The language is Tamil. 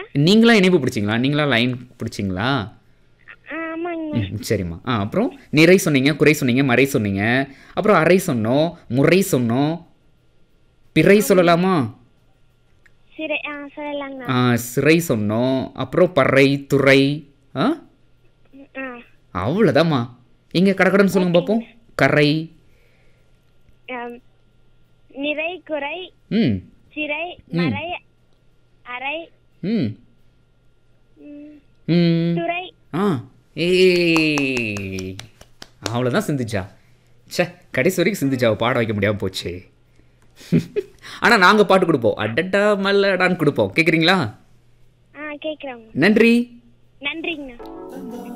நீங்களா இணைப்பு பிடிச்சிங்களா நீங்களா லைன் பிடிச்சிங்களா ஆ, ஆமாங்கண்ணா ம் சரிம்மா ஆ அப்புறம் நிறை சொன்னீங்க குறை சொன்னீங்க மறை சொன்னீங்க அப்புறம் அறை சொன்னோம் முறை சொன்னோம் பிறை சொல்லலாமா சரி ஆ சொல்லலாங்கண்ணா ஆ, சிறை சொன்னோம் அப்புறம் பறை துறை ஆ ஆ அவ்வளோதாம்மா இங்கே கடக்கடன்னு சொல்லுங்க பார்ப்போம் கரை ஆம், நிறை குறை ம் சிறை மறை அறை ம் ம், ம் துறை ஆ ஏ அவ்வளோதான் சிந்திச்சா ச்சே கடைசி வரைக்கும் சிந்திச்சாவை பாட வைக்க முடியாமல் போச்சு ஆனால் நாங்கள் பாட்டு கொடுப்போம் அடட்டா மல்லடான்னு கொடுப்போம் கேட்குறீங்களா ஆ கேட்குறாங்க நன்றி நன்றிங்கண்ணா